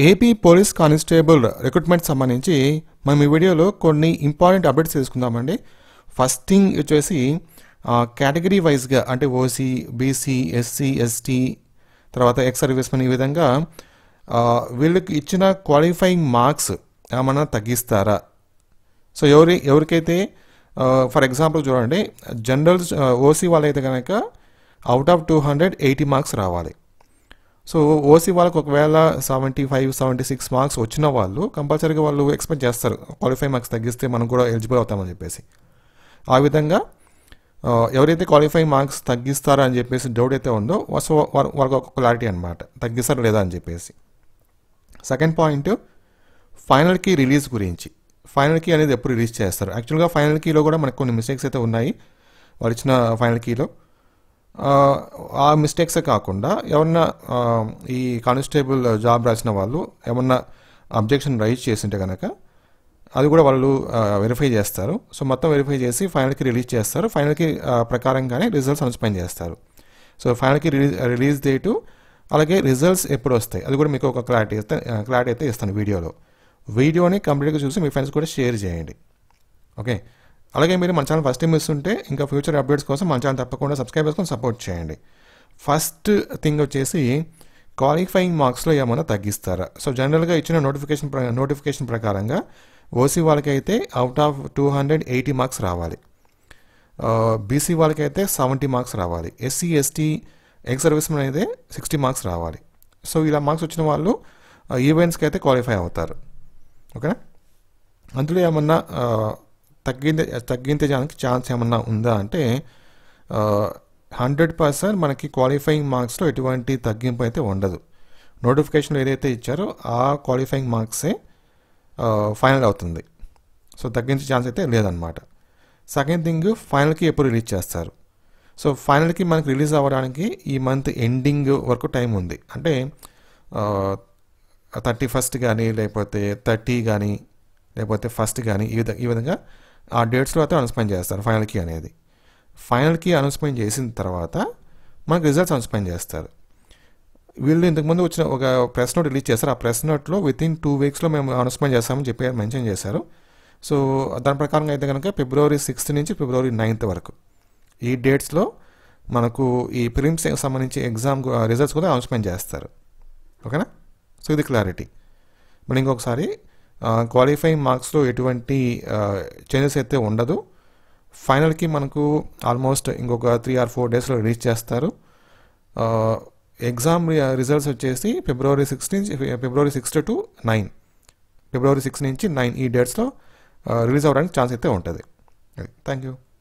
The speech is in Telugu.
ఏపీ పోలీస్ కానిస్టేబుల్ రిక్రూట్మెంట్ సంబంధించి మనం ఈ వీడియోలో కొన్ని ఇంపార్టెంట్ అప్డేట్స్ తీసుకుందామండి ఫస్ట్ థింగ్ వచ్చేసి కేటగిరీ వైజ్గా అంటే ఓసీ బీసీ ఎస్సీ ఎస్టీ తర్వాత ఎక్స్ సర్వీస్మెన్ ఈ విధంగా ఆ, వీళ్ళకి ఇచ్చిన క్వాలిఫైయింగ్ మార్క్స్ ఏమన్నా తగ్గిస్తారా సో ఎవరి ఎవరికైతే ఫర్ ఎగ్జాంపుల్ చూడండి జనరల్ ఓసీ వాళ్ళైతే కనుక out of two hundred eighty marks రావాలి సో ఓసీ వాళ్ళకి ఒకవేళ seventy five seventy six marks వచ్చిన వాళ్ళు కంపల్సరీగా వాళ్ళు ఎక్స్పెక్ట్ చేస్తారు క్వాలిఫై మార్క్స్ తగ్గిస్తే మనం కూడా ఎలిజిబుల్ అవుతామని చెప్పేసి ఆ విధంగా ఆ, ఎవరైతే క్వాలిఫై మార్క్స్ తగ్గిస్తారా అని చెప్పేసి డౌట్ అయితే ఉందో సో వారు- వాళ్ళకి ఒక క్లారిటీ అనమాట తగ్గిస్తారా లేదా అని చెప్పేసి second point final key release గురించి ఫైనల్ కీ అనేది ఎప్పుడు రిలీజ్ చేస్తారు యాక్చువల్గా ఫైనల్ కీలో కూడా మనకు కొన్ని మిస్టేక్స్ అయితే ఉన్నాయి వాళ్ళు ఇచ్చిన ఫైనల్ కీలో ఆ మిస్టేక్సే కాకుండా ఎవరన్నా ఆ, ఈ కానిస్టేబుల్ జాబ్ రాసిన వాళ్ళు ఏమన్నా అబ్జెక్షన్ రైజ్ చేసింటే కనుక అది కూడా వాళ్ళు వెరిఫై చేస్తారు సో మొత్తం వెరిఫై చేసి ఫైనల్కి రిలీజ్ చేస్తారు ఫైనల్కి ప్రకారంగానే రిజల్ట్స్ అనౌన్స్మెంట్ చేస్తారు సో ఫైనల్కి రిలీజ్ రిలీజ్ డేటు అలాగే రిజల్ట్స్ ఎప్పుడు వస్తాయి అది కూడా మీకు ఒక క్లారిటీ ఇస్తే క్లారిటీ అయితే ఇస్తాను వీడియోలో వీడియోని కంప్లీట్గా చూసి మీ ఫ్రెండ్స్ కూడా షేర్ చేయండి ఓకే అలాగే మీరు మన ఛానల్ ఫస్ట్ టైం ఇస్తుంటే ఇంకా ఫ్యూచర్ అప్డేట్స్ కోసం మన ఛానల్ తప్పకుండా సబ్స్క్రైబ్ చేసుకొని సపోర్ట్ చేయండి ఫస్ట్ థింగ్ వచ్చేసి క్వాలిఫైయింగ్ మార్క్స్లో ఏమైనా తగ్గిస్తారా సో జనరల్గా ఇచ్చిన నోటిఫికేషన్ ప్ర- నోటిఫికేషన్ ప్రకారంగా ఓసీ వాళ్ళకైతే out of two hundred eighty marks రావాలి బీసీ వాళ్ళకైతే సెవెంటీ మార్క్స్ రావాలి ఎస్సీ ఎస్టీ ఎక్స్ సర్వీస్మెన్ అయితే సిక్స్టీ మార్క్స్ రావాలి సో ఇలా మార్క్స్ వచ్చిన వాళ్ళు ఈవెంట్స్కి అయితే క్వాలిఫై అవుతారు ఓకేనా అందులో ఏమన్నా ఆ, తగ్గించే తగ్గించడానికి ఛాన్స్ ఏమన్నా ఉందా అంటే హండ్రెడ్ పర్సెంట్ మనకి క్వాలిఫైయింగ్ మార్క్స్లో ఎటువంటి తగ్గింపు అయితే ఉండదు నోటిఫికేషన్ ఏదైతే ఇచ్చారో ఆ క్వాలిఫైయింగ్ మార్క్సే ఫైనల్ అవుతుంది సో తగ్గించే ఛాన్స్ అయితే లేదనమాట సెకండ్ థింగ్ ఫైనల్కి ఎప్పుడు రిలీజ్ చేస్తారు సో ఫైనల్కి మనకి రిలీజ్ అవ్వడానికి ఈ మంత్ ఎండింగ్ వరకు టైం ఉంది అంటే థర్టీ ఫస్ట్ కానీ లేకపోతే థర్టీ కానీ లేకపోతే ఫస్ట్ కానీ ఈ విధంగా ఈ విధంగా ఆ డేట్స్లో అయితే అనౌన్స్మెంట్ చేస్తారు ఫైనల్కి అనేది ఫైనల్కి అనౌన్స్మెంట్ చేసిన తర్వాత మనకు రిజల్ట్స్ అనౌన్స్మెంట్ చేస్తారు వీళ్ళు ఇంతకుముందు వచ్చిన ఒక ప్రెస్ నోట్ రిలీజ్ చేశారు ఆ ప్రెస్ నోట్లో విత్ ఇన్ టూ వీక్స్లో మేము అనౌన్స్మెంట్ చేస్తామని చెప్పి మెన్షన్ చేశారు సో దాని ప్రకారం అయితే కనుక ఫిబ్రవరి సిక్స్త్ నుంచి ఫిబ్రవరి నైన్త్ వరకు ఈ డేట్స్లో మనకు ఈ ప్రిలిమ్స్ సంబంధించి ఎగ్జామ్ రిజల్ట్స్ కూడా అనౌన్స్మెంట్ చేస్తారు ఓకేనా సో ఇది క్లారిటీ మరి ఇంకొకసారి క్వాలిఫైయింగ్ మార్క్స్లో ఎటువంటి చేంజెస్ అయితే ఉండదు ఫైనల్కి మనకు ఆల్మోస్ట్ ఇంకొక త్రీ ఆర్ ఫోర్ డేస్లో రిలీజ్ చేస్తారు ఎగ్జామ్ రిజల్ట్స్ వచ్చేసి ఫిబ్రవరి సిక్స్ నుంచి February sixth to nine February six నుంచి నైన్ ఈ డేట్స్లో రిలీజ్ అవ్వడానికి ఛాన్స్ అయితే ఉంటుంది థ్యాంక్ యూ